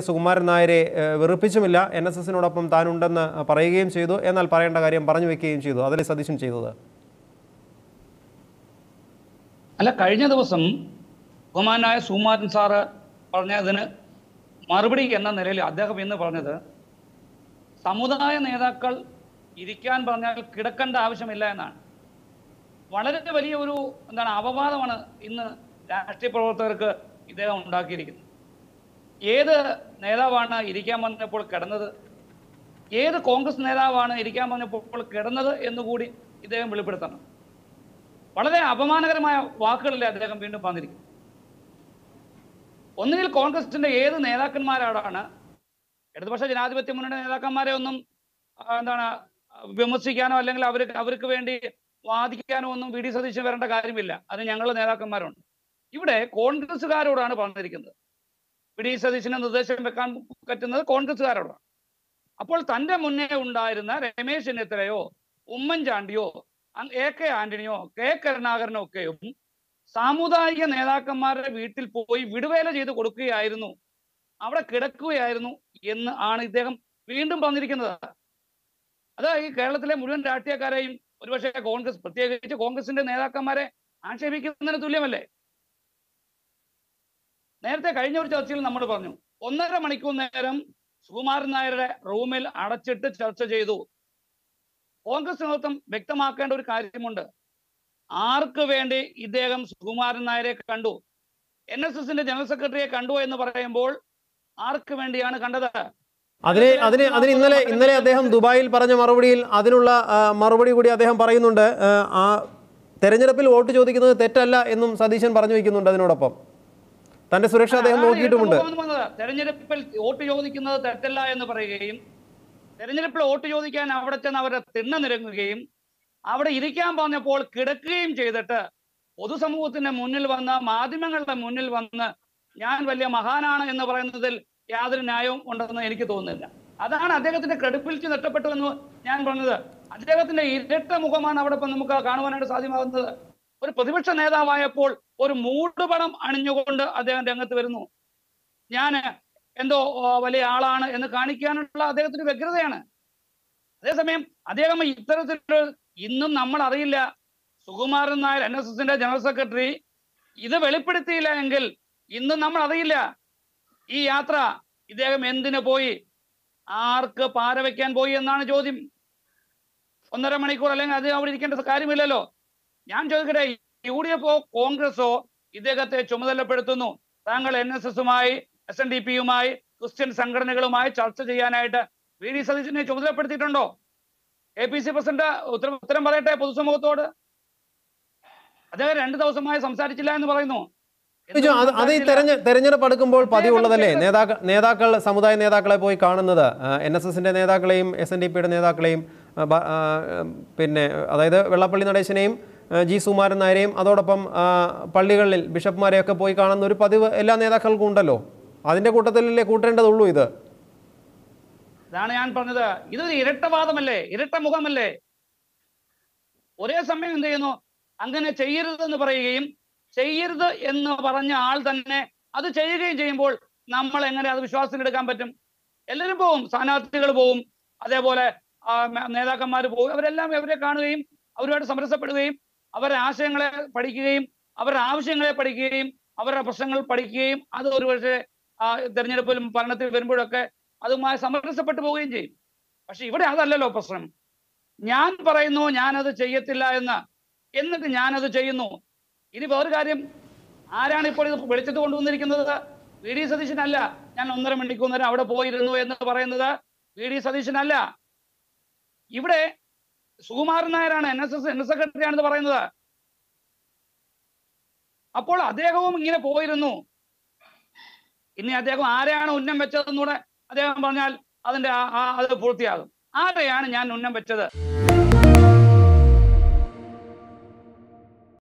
സുകുമാരൻ നായരെ ഏഹ്, വെറുപ്പിച്ചുമില്ല N S എസിനോടൊപ്പം താനുണ്ടെന്ന് പറയുകയും ചെയ്തു എന്നാൽ പറയേണ്ട കാര്യം പറഞ്ഞു വെക്കുകയും ചെയ്തു അതല്ലേ സതീശൻ ചെയ്തത് അല്ല കഴിഞ്ഞ ദിവസം ബഹുമാനായ സുകുമാരൻ സാറ് പറഞ്ഞതിന് മറുപടി എന്ന നിലയിൽ അദ്ദേഹം ഇന്ന് പറഞ്ഞത് സമുദായ നേതാക്കൾ ഇരിക്കാൻ പറഞ്ഞാൽ കിടക്കേണ്ട ആവശ്യമില്ല എന്നാണ് വളരെ വലിയ ഒരു എന്താണ് അപവാദമാണ് ഇന്ന് രാഷ്ട്രീയ പ്രവർത്തകർക്ക് ഇദ്ദേഹം ഉണ്ടാക്കിയിരിക്കുന്നത് ഏത് നേതാവാണ് ഇരിക്കാൻ പറഞ്ഞപ്പോൾ കിടന്നത് ഏത് കോൺഗ്രസ് നേതാവാണ് ഇരിക്കാൻ പറഞ്ഞപ്പോൾ കിടന്നത് എന്നുകൂടി ഇദ്ദേഹം വെളിപ്പെടുത്തണം വളരെ അപമാനകരമായ വാക്കുകളിൽ അദ്ദേഹം വീണ്ടും പറഞ്ഞിരിക്കുന്നത് ഒന്നുകിൽ കോൺഗ്രസിന്റെ ഏത് നേതാക്കന്മാരോടാണ് ഇടതുപക്ഷ ജനാധിപത്യ മുന്നണി നേതാക്കന്മാരെ ഒന്നും ആ, എന്താണ് വിമർശിക്കാനോ അല്ലെങ്കിൽ അവർക്ക് അവർക്ക് വേണ്ടി വാദിക്കാനോ ഒന്നും വി ഡി സതീശൻ വരേണ്ട കാര്യമില്ല അത് ഞങ്ങളുടെ നേതാക്കന്മാരുണ്ട് ഇവിടെ കോൺഗ്രസ്സുകാരോടാണ് പറഞ്ഞിരിക്കുന്നത് വി ഡി സതീശന് നിർദ്ദേശം വെക്കാൻ പറ്റുന്നത് കോൺഗ്രസ്സുകാരോടാണ് അപ്പോൾ തന്റെ മുന്നേ ഉണ്ടായിരുന്ന രമേശ് ചെന്നിത്തലയോ ഉമ്മൻചാണ്ടിയോ അങ് എ കെ ആന്റണിയോ കെ കരുണാകരനോ ഒക്കെയും സാമുദായിക നേതാക്കന്മാരുടെ വീട്ടിൽ പോയി വിടുവേല ചെയ്ത് കൊടുക്കുകയായിരുന്നു അവിടെ കിടക്കുകയായിരുന്നു എന്ന് ആണ് ഇദ്ദേഹം വീണ്ടും പറഞ്ഞിരിക്കുന്നത് അത് ഈ കേരളത്തിലെ മുഴുവൻ രാഷ്ട്രീയക്കാരെയും ഒരുപക്ഷെ കോൺഗ്രസ് പ്രത്യേകിച്ച് കോൺഗ്രസിന്റെ നേതാക്കന്മാരെ ആക്ഷേപിക്കുന്നതിന് തുല്യമല്ലേ നേരത്തെ കഴിഞ്ഞ ഒരു ചർച്ചയിൽ നമ്മൾ പറഞ്ഞു ഒന്നര മണിക്കൂർ നേരം സുകുമാരൻ നായരുടെ റൂമിൽ അടച്ചിട്ട് ചർച്ച ചെയ്തു കോൺഗ്രസ് നേതൃത്വം വ്യക്തമാക്കേണ്ട ഒരു കാര്യമുണ്ട് ആർക്ക് വേണ്ടി ഇദ്ദേഹം സുകുമാരൻ നായരെ കണ്ടു എൻ എസ് എസിന്റെ ജനറൽ സെക്രട്ടറിയെ കണ്ടു എന്ന് പറയുമ്പോൾ ആർക്ക് വേണ്ടിയാണ് കണ്ടത് അതിന് അതിന് അതിന് ഇന്നലെ ഇന്നലെ അദ്ദേഹം ദുബായിൽ പറഞ്ഞ മറുപടിയിൽ അതിനുള്ള ആ, മറുപടി കൂടി അദ്ദേഹം പറയുന്നുണ്ട് ആ, ആ തെരഞ്ഞെടുപ്പിൽ വോട്ട് ചോദിക്കുന്നത് തെറ്റല്ല എന്നും സതീശൻ പറഞ്ഞു വയ്ക്കുന്നുണ്ട് അതിനോടൊപ്പം തന്റെ സുരക്ഷ അദ്ദേഹം അതാണ് നോക്കിയിട്ടുമുണ്ട് ഏറ്റവും മുഖം വന്നത്. തെരഞ്ഞെടുപ്പിൽ വോട്ട് ചോദിക്കുന്നത് തെറ്റല്ല എന്ന് പറയുകയും തെരഞ്ഞെടുപ്പിൽ വോട്ട് ചോദിക്കാൻ അവിടെ ചെന്ന് അവരെ തിണ്ണ നിരങ്ങുകയും അവിടെ ഇരിക്കാൻ പറഞ്ഞപ്പോൾ കിടക്കുകയും ചെയ്തിട്ട് പൊതുസമൂഹത്തിന്റെ മുന്നിൽ വന്ന് മാധ്യമങ്ങളുടെ മുന്നിൽ വന്ന് ഞാൻ വലിയ മഹാനാണ് എന്ന് പറയുന്നതിൽ യാതൊരു ന്യായവും ഉണ്ടെന്ന് എനിക്ക് തോന്നുന്നില്ല അതാണ് അദ്ദേഹത്തിന്റെ ക്രെഡിബിലിറ്റി നഷ്ടപ്പെട്ടു എന്ന് ഞാൻ പറഞ്ഞത് അദ്ദേഹത്തിന്റെ ഇരട്ട മുഖമാണ് അവിടെ ഇപ്പം നമുക്ക് കാണുവാനായിട്ട് സാധ്യമാകുന്നത് ഒരു പ്രതിപക്ഷ നേതാവായപ്പോൾ ഒരു മൂടുപടം അണിഞ്ഞുകൊണ്ട് അദ്ദേഹം രംഗത്ത് വരുന്നു ഞാൻ എന്തോ ആ, വലിയ ആളാണ് എന്ന് കാണിക്കാനുള്ള അദ്ദേഹത്തിന്റെ വ്യഗ്രതയാണ് അതേസമയം അദ്ദേഹം ഇത്തരത്തിലൊരു ഇന്നും നമ്മൾ അറിയില്ല സുകുമാരൻ നായർ എൻ എസ് എസിന്റെ ജനറൽ സെക്രട്ടറി ഇത് വെളിപ്പെടുത്തിയില്ല എങ്കിൽ ഇന്നും നമ്മൾ അറിയില്ല ഈ യാത്ര ഇദ്ദേഹം എന്തിനു പോയി ആർക്ക് പാര വെക്കാൻ പോയി എന്നാണ് ചോദ്യം ഒന്നര മണിക്കൂർ അല്ലെങ്കിൽ അത് അവിടെ ഇരിക്കേണ്ട കാര്യമില്ലല്ലോ ഞാൻ ചോദിക്കട്ടെ യു ഡി എഫോ കോൺഗ്രസോ ഇദ്ദേഹത്തെ ചുമതലപ്പെടുത്തുന്നു താങ്കൾ എൻ എസ് എസുമായി എസ് എൻ ഡി പിയുമായി ക്രിസ്ത്യൻ സംഘടനകളുമായി ചർച്ച ചെയ്യാനായിട്ട് വി ഡി സതീശനെ ചുമതലപ്പെടുത്തിയിട്ടുണ്ടോ എ പി സി പ്രസിഡന്റ് ഉത്തരം ഉത്തരം പറയട്ടെ പൊതുസമൂഹത്തോട് അദ്ദേഹം രണ്ടു ദിവസമായി സംസാരിച്ചില്ല എന്ന് പറയുന്നു ബിജു, അത് അത് ഈ തെരഞ്ഞ തെരഞ്ഞെടുപ്പ് അടുക്കുമ്പോൾ പതിവുള്ളതല്ലേ നേതാക്കൾ നേതാക്കൾ സമുദായ നേതാക്കളെ പോയി കാണുന്നത് എൻ എസ് എസിന്റെ നേതാക്കളെയും എസ് എൻ ഡി പിയുടെ നേതാക്കളെയും ആ, ബ- ആ, പിന്നെ അതായത് വെള്ളപ്പള്ളി നടേശനെയും ആ, ജി സുകുമാരൻ നായരെയും അതോടൊപ്പം ആ, പള്ളികളിൽ ബിഷപ്പ്മാരെയൊക്കെ പോയി കാണുന്ന ഒരു പതിവ് എല്ലാ നേതാക്കൾക്കും ഉണ്ടല്ലോ അതിന്റെ കൂട്ടത്തിലല്ലേ കൂട്ടേണ്ടതുള്ളൂ ഇത് ഇതാണ് ഞാൻ പറഞ്ഞത് ഇതൊരു ഇരട്ടവാദമല്ലേ ഇരട്ട മുഖമല്ലേ ഒരേ സമയം എന്ത് ചെയ്യുന്നു അങ്ങനെ ചെയ്യരുതെന്ന് പറയുകയും ചെയ്യരുത് എന്ന് പറഞ്ഞ ആൾ തന്നെ അത് ചെയ്യുകയും ചെയ്യുമ്പോൾ നമ്മൾ എങ്ങനെ അത് വിശ്വാസത്തിലെടുക്കാൻ പറ്റും എല്ലാവരും പോവും സ്ഥാനാർത്ഥികൾ പോവും അതേപോലെ നേതാക്കന്മാർ പോകും അവരെല്ലാം അവരെ കാണുകയും അവരുമായിട്ട് സമരസപ്പെടുകയും അവരുടെ ആശയങ്ങളെ പഠിക്കുകയും അവരുടെ ആവശ്യങ്ങളെ പഠിക്കുകയും അവരുടെ പ്രശ്നങ്ങൾ പഠിക്കുകയും അത് ഒരുപക്ഷെ ആ, തെരഞ്ഞെടുപ്പിലും ഭരണത്തിൽ വരുമ്പോഴൊക്കെ അതുമായി സമരസപ്പെട്ടു പോവുകയും ചെയ്യും പക്ഷെ ഇവിടെ അതല്ലല്ലോ പ്രശ്നം ഞാൻ പറയുന്നു ഞാനത് ചെയ്യത്തില്ല എന്ന് എന്നിട്ട് ഞാനത് ചെയ്യുന്നു ഇനി വേറൊരു കാര്യം ആരാണ് ഇപ്പോൾ ഇത് വെളിച്ചത്ത് കൊണ്ടുവന്നിരിക്കുന്നത് വി ഡി സതീശനല്ല ഞാൻ ഒന്നര മണിക്കൂർ നേരം അവിടെ പോയിരുന്നു എന്ന് പറയുന്നത് വി ഡി സതീശനല്ല ഇവിടെ സുകുമാരൻ നായരാണ് N S S N secretary ആണെന്ന് പറയുന്നത് അപ്പോൾ അദ്ദേഹവും ഇങ്ങനെ പോയിരുന്നു ഇനി അദ്ദേഹം ആരെയാണ് ഉന്നം വെച്ചതെന്നൂടെ അദ്ദേഹം പറഞ്ഞാൽ അതിന്റെ ആ- ആ- അത് പൂർത്തിയാകും ആരെയാണ് ഞാൻ ഉന്നം വെച്ചത്